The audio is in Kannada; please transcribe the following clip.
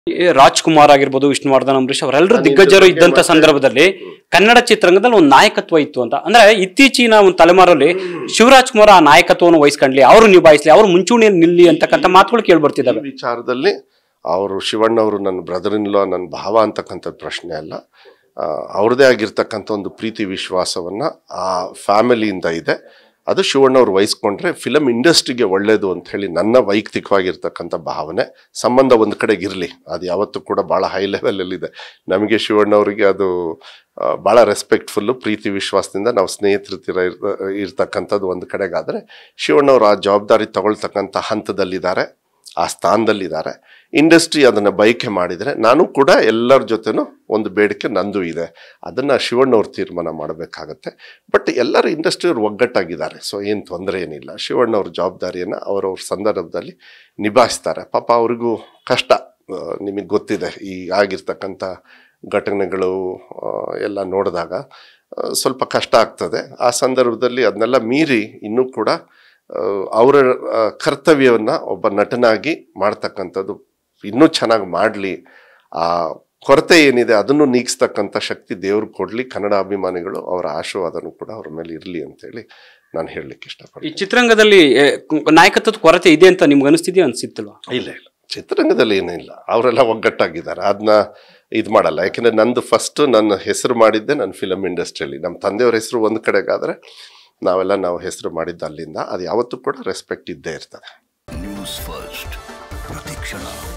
ಈ ರಾಜ್ಕುಮಾರ್ ಆಗಿರ್ಬೋದು ವಿಷ್ಣುವರ್ಧನ್ ಅಂಬರೀಶ್ ಅವರೆಲ್ಲರೂ ನಾನು ದಿಗ್ಗಜರು ಇದ್ರ ಬಗ್ಗೆ ಇದ್ದಂತ ಮತ್ತೆ- ಸಂದರ್ಭದಲ್ಲಿ ಕನ್ನಡ ಚಿತ್ರರಂಗದಲ್ಲಿ ಒಂದು ನಾಯಕತ್ವ ಇತ್ತು ಅಂತ ಅಂದ್ರೆ ಇತ್ತೀಚಿನ ಒಂದು ತಲೆಮಾರಲ್ಲಿ ಶಿವರಾಜ್ ಕುಮಾರ್ ಆ ನಾಯಕತ್ವವನ್ನು ವಹಿಸ್ಕೊಂಡ್ಲಿ ಅವರು ನಿಭಾಯಿಸ್ಲಿ ಅವರು ಮುಂಚೂಣಿಯಲ್ಲಿ ನಿಲ್ಲಿ ಅಂತಕ್ಕಂಥ ಮಾತುಗಳು ಕೇಳಿ ಬರ್ತಿದ್ದಾವೆ ಈ ವಿಚಾರದಲ್ಲಿ ಅವರು ಶಿವಣ್ಣವರು ನನ್ನ ಬ್ರದರ್ ಇನ್ ಲಾ ನನ್ನ ಭಾವ ಅಂತಕ್ಕಂಥದ್ದು ಪ್ರಶ್ನೆ ಅಲ್ಲ ಆ, ಅವ್ರದ್ದೇ ಆಗಿರ್ತಕ್ಕಂಥ ಒಂದು ಪ್ರೀತಿ ವಿಶ್ವಾಸವನ್ನ ಆ ಫ್ಯಾಮಿಲಿಯಿಂದ ಇದೆ ಅದು ಶಿವಣ್ಣವ್ರು ವಹಿಸ್ಕೊಂಡ್ರೆ ಫಿಲಮ್ ಇಂಡಸ್ಟ್ರಿಗೆ ಒಳ್ಳೇದು ಅಂತ ಹೇಳಿ ನನ್ನ ವೈಯಕ್ತಿಕವಾಗಿರ್ತಕ್ಕಂಥ ಭಾವನೆ ಸಂಬಂಧ ಒಂದು ಕಡೆಗೆ ಇರಲಿ ಅದು ಯಾವತ್ತೂ ಕೂಡ ಭಾಳ ಹೈ ಲೆವೆಲಲ್ಲಿದೆ ನಮಗೆ ಶಿವಣ್ಣವರಿಗೆ ಅದು ಆ, ಭಾಳ ರೆಸ್ಪೆಕ್ಟ್ಫುಲ್ಲು ಪ್ರೀತಿ ವಿಶ್ವಾಸದಿಂದ ನಾವು ಸ್ನೇಹಿತರ ಇರ್ತಕ್ಕಂಥದ್ದು ಒಂದು ಕಡೆಗಾದರೆ ಶಿವಣ್ಣವ್ರು ಆ ಜವಾಬ್ದಾರಿ ತಗೊಳ್ತಕ್ಕಂಥ ಹಂತದಲ್ಲಿದ್ದಾರೆ ಆ ಸ್ಥಾನದಲ್ಲಿದ್ದಾರೆ ಇಂಡಸ್ಟ್ರಿ ಅದನ್ನು ಬಯಕೆ ಮಾಡಿದರೆ ನಾನು ಕೂಡ ಎಲ್ಲರ ಜೊತೆನೂ ಒಂದು ಬೇಡಿಕೆ ನಂದು ಇದೆ ಅದನ್ನು ಶಿವಣ್ಣವ್ರು ತೀರ್ಮಾನ ಮಾಡಬೇಕಾಗತ್ತೆ ಬಟ್ ಎಲ್ಲರೂ ಇಂಡಸ್ಟ್ರಿಯವ್ರು ಒಗ್ಗಟ್ಟಾಗಿದ್ದಾರೆ ಸೊ ಏನು ತೊಂದರೆ ಏನಿಲ್ಲ ಶಿವಣ್ಣವ್ರ ಜವಾಬ್ದಾರಿಯನ್ನು ಅವರವ್ರ ಸಂದರ್ಭದಲ್ಲಿ ನಿಭಾಯಿಸ್ತಾರೆ ಪಾಪ ಅವ್ರಿಗೂ ಕಷ್ಟ ನಿಮಗೆ ಗೊತ್ತಿದೆ ಈ ಆಗಿರ್ತಕ್ಕಂಥ ಘಟನೆಗಳು ಆ, ಎಲ್ಲ ನೋಡಿದಾಗ ಆ, ಸ್ವಲ್ಪ ಕಷ್ಟ ಆಗ್ತದೆ ಆ ಸಂದರ್ಭದಲ್ಲಿ ಅದನ್ನೆಲ್ಲ ಮೀರಿ ಇನ್ನೂ ಕೂಡ ಆ, ಅವರ ಆ, ಕರ್ತವ್ಯವನ್ನ ಒಬ್ಬ ನಟನಾಗಿ ಮಾಡ್ತಕ್ಕಂಥದ್ದು ಇನ್ನೂ ಚೆನ್ನಾಗಿ ಮಾಡಲಿ ಆ ಕೊರತೆ ಏನಿದೆ ಅದನ್ನು ನೀಗಿಸ್ತಕ್ಕಂಥ ಶಕ್ತಿ ದೇವ್ರು ಕೊಡಲಿ ಕನ್ನಡ ಅಭಿಮಾನಿಗಳು ಅವರ ಆಶೀರ್ವಾದನೂ ಕೂಡ ಅವ್ರ ಮೇಲೆ ಇರಲಿ ಅಂತೇಳಿ ನಾನು ಹೇಳಲಿಕ್ಕೆ ಈ ಇಷ್ಟಪಡ್ತೀನಿ ಚಿತ್ರರಂಗದಲ್ಲಿ ಏ, ಕು- ನಾಯಕತ್ವದ ಕೊರತೆ ಇದೆ ಅಂತ ನಿಮ್ಗೆ ಅನಿಸ್ತಿದ್ಯಾ ಅನ್ಸಿತ್ತಲ್ವಾ ಇಲ್ಲ ಇಲ್ಲ ಚಿತ್ರರಂಗದಲ್ಲಿ ಏನೂ ಇಲ್ಲ ಅವರೆಲ್ಲ ಒಗ್ಗಟ್ಟಾಗಿದ್ದಾರೆ ಅದನ್ನ ಇದು ಮಾಡಲ್ಲ ಯಾಕೆಂದ್ರೆ ನಂದು ಫಸ್ಟ್ ನನ್ನ ಹೆಸರು ಮಾಡಿದ್ದೆ ನನ್ನ ಫಿಲಮ್ ಇಂಡಸ್ಟ್ರಿಯಲ್ಲಿ ನಮ್ಮ ತಂದೆಯವ್ರ ಹೆಸರು ಒಂದು ಕಡೆಗಾದ್ರೆ ನಾವೆಲ್ಲ ನಾವು ಹೆಸರು ಮಾಡಿದ್ದು ಅಲ್ಲಿಂದ ಅದು ಯಾವತ್ತೂ ಕೂಡ ರೆಸ್ಪೆಕ್ಟ್ ಇದ್ದೇ ಇರ್ತದೆ ನ್ಯೂಸ್ ಫಸ್ಟ್ ಪ್ರತಿಕ್ಷಣ